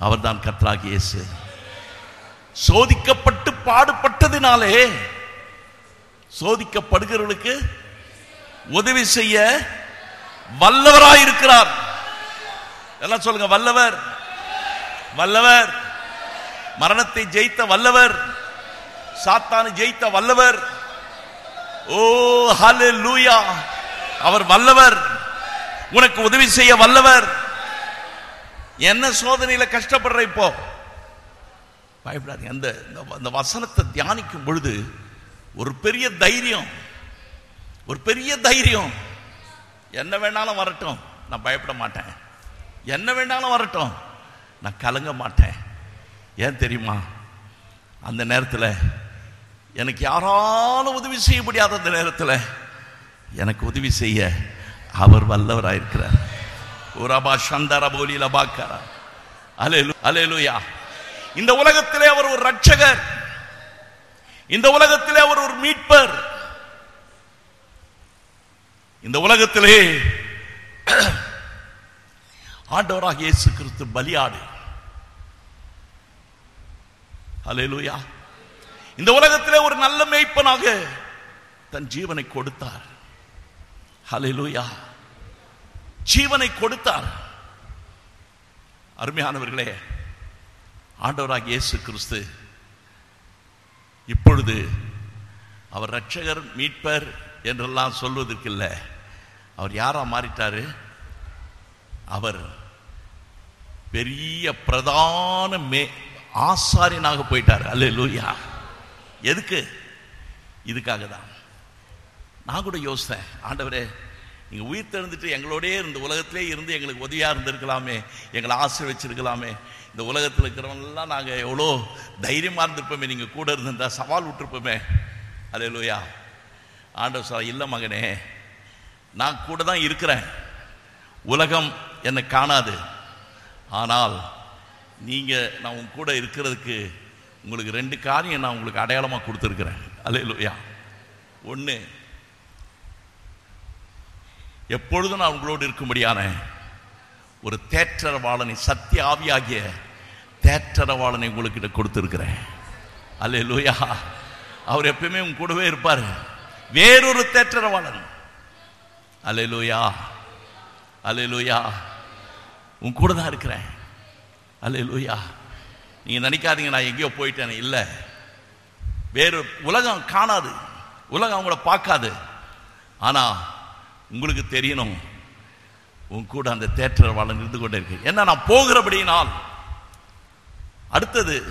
அவர்தான் கர்த்தராகிய இயேசு சோதிக்கப்பட்டு பாடுபட்டதினாலே சோதிக்கப்படுகிறவர்களுக்கு உதவி செய்ய வல்லவராயிருக்கிறார் எல்லாம் சொல்லுங்க வல்லவர் வல்லவர் மரணத்தை ஜெயித்த வல்லவர் சாத்தானை ஜெயித்த வல்லவர் ஓ ஹalleluya அவர் வல்லவர் உனக்கு உதவி செய்ய வல்லவர் என்ன சோதனையில கஷ்டப்படுற இப்போ பயப்படாதீங்க அந்த இந்த- இந்த வசனத்தை தியானிக்கும் பொழுது ஒரு பெரிய தைரியம் ஒரு பெரிய தைரியம் என்ன வேணாலும் வரட்டும் நான் பயப்பட மாட்டேன் என்ன வேணாலும் வரட்டும் நான் கலங்க மாட்டேன் ஏன் தெரியுமா அந்த நேரத்தில் எனக்கு யாராலும் உதவி செய்ய முடியாத அந்த நேரத்தில் எனக்கு உதவி செய்ய அவர் வல்லவராயிருக்கிறார் உரபா சந்தர போலி லபாக்கரா அலேலு அலேலுயா இந்த உலகத்திலே அவர் ஒரு ரட்சகர் இந்த உலகத்திலே அவர் ஒரு மீட்பர் இந்த உலகத்திலே ஆண்டவராக இயேசு கிறிஸ்து பலியாடு அல்லேலூயா இந்த உலகத்திலே ஒரு நல்ல மேய்ப்பனாக தன் ஜீவனை கொடுத்தார் ஹalleluya ஜீவனை கொடுத்தார் அருமையானவர்களே ஆண்டவராக இயேசு கிறிஸ்து இப்பொழுது அவர் ரட்சகர் மீட்பர் என்றெல்லாம் சொல்வதற்கு இல்லை அவர் யாரா மாறிட்டாரு அவர் பெரிய பிரதான மே ஆசாரியனாக போயிட்டார் அல்லேலூயா எதுக்கு இதுக்காக தான் நான் கூட யோசித்தேன் ஆண்டவரே நீங்கள் உயிர் தெரிந்துட்டு எங்களோடயே இருந்த உலகத்திலே இருந்து எங்களுக்கு உதவியாக இருந்திருக்கலாமே எங்களை ஆசை வச்சிருக்கலாமே இந்த உலகத்தில் இருக்கிறவங்கெல்லாம் நாங்கள் எவ்வளோ தைரியமாக இருந்திருப்போமே நீங்கள் கூட இருந்திருந்தா சவால் விட்டுருப்போமே அல்லேலூயா ஆண்டவர் சார் இல்லை மகனே நான் கூட தான் இருக்கிறேன் உலகம் என்னை காணாது ஆனால் நீங்கள் நான் உங்க கூட இருக்கிறதுக்கு உங்களுக்கு ரெண்டு காரியம் நான் உங்களுக்கு அடையாளமாக கொடுத்துருக்கிறேன் அல்லேலூயா ஒன்று எப்பொழுதும் நான் உங்களோடு இருக்கும்படியான ஒரு தேற்றரவாளனை சத்திய ஆவியாகிய தேற்றரவாளனை உங்களுக்கிட்ட கொடுத்துருக்கிறேன் அல்லேலூயா அவர் எப்பயுமே உங்க கூடவே இருப்பார் வேறொரு தேற்றரவாளன் அல்லேலூயா அல்லேலூயா உன் கூட தான் இருக்கிறேன் அல்லேலூயா நீங்க நினைக்காதீங்க நான் எங்கேயோ போயிட்டேன் இல்லை வேறு உலகம் காணாது உலகம் அவங்கள பார்க்காது ஆனா உங்களுக்கு தெரியணும் உன் கூட அந்த தேற்றரவாளன் இருந்து கொண்டே இருக்கு என்ன நான் போகிறபடியினால் அடுத்தது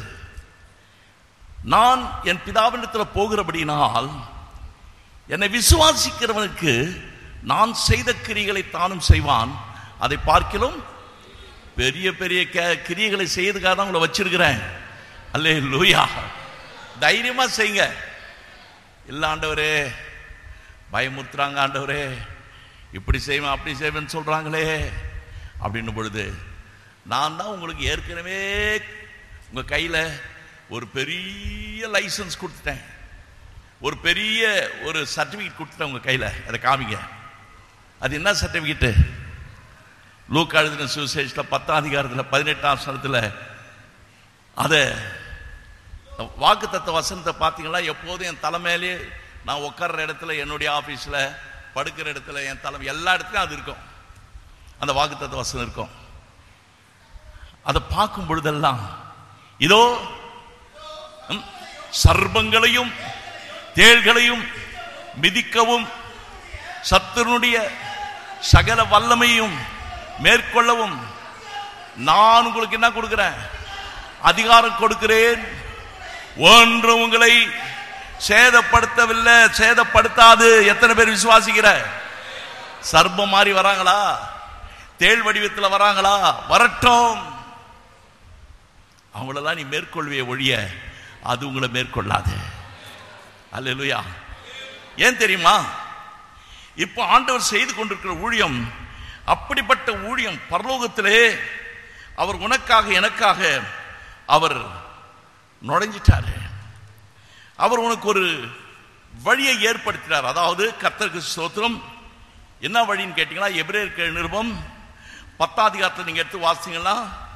நான் என் பிதாவினிடத்தில் போகிறபடியினால் என்னை விசுவாசிக்கிறவனுக்கு நான் செய்த கிரிகளை தானும் செய்வான் அதை பார்க்கிலும் பெரிய பெரிய க- கிரியைகளை செய்யறதுக்காக தான் உங்களை வச்சிருக்கிறேன் அல்லே லூயா தைரியமா செய்யுங்க இல்ல ஆண்டவரே பயமுறுத்துறாங்க ஆண்டவரே இப்படி செய்வேன் அப்படி செய்வேன்னு சொல்றாங்களே அப்படின்னும் பொழுது நான் தான் உங்களுக்கு ஏற்கனவே உங்க கையில ஒரு பெரிய லைசன்ஸ் கொடுத்துட்டேன் ஒரு பெரிய ஒரு சர்டிபிகேட் கொடுத்துட்டேன் உங்க கையில அதை காமிங்க அது என்ன சர்டிபிகேட்டு லூக்கா எழுதின சுவிசேஷத்தில் பத்தாம் அதிகாரத்தில் பதினெட்டாம் சனத்தில் அதை வாக்கு தத்த வசனத்தை பார்த்தீங்களா எப்போதும் என் தலைமையிலே நான் உட்கார்ற இடத்துல என்னுடைய ஆஃபீஸில் படுக்கிற இடத்துல என் தலை எல்லா இடத்துலையும் அது இருக்கும் அந்த வாக்கு தத்த வசனம் இருக்கும் அதை பார்க்கும் பொழுதெல்லாம் இதோ ம், சர்ப்பங்களையும் தேள்களையும் மிதிக்கவும் சத்துருனுடைய சகல வல்லமையும் மேற்கொள்ளவும் நான் உங்களுக்கு என்ன கொடுக்கிறேன் அதிகாரம் கொடுக்கிறேன் ஒன்று உங்களை சேதப்படுத்தவில்லை சேதப்படுத்தாது எத்தனை பேர் விசுவாசிக்கிற சர்ப்பம் மாதிரி வராங்களா தேள் வடிவத்தில் வராங்களா வரட்டும் அவங்களெல்லாம் நீ மேற்கொள்விய ஒழிய அது உங்களை மேற்கொள்ளாது அல்லேலூயா ஏன் தெரியுமா இப்போ ஆண்டவர் செய்து கொண்டிருக்கிற ஊழியம் அப்படிப்பட்ட ஊழியம் பரலோகத்திலே அவர் உனக்காக எனக்காக அவர் நுழைஞ்சிட்டாரு அவர் உனக்கு ஒரு வழியை ஏற்படுத்தினார் அதாவது கர்த்தருக்கு ஸ்தோத்திரம் என்ன வழின்னு கேட்டீங்கன்னா எபிரேயருக்கு நிருபம் பத்தாம் அதிகாரத்தை நீங்க எடுத்து வாசிங்கன்னா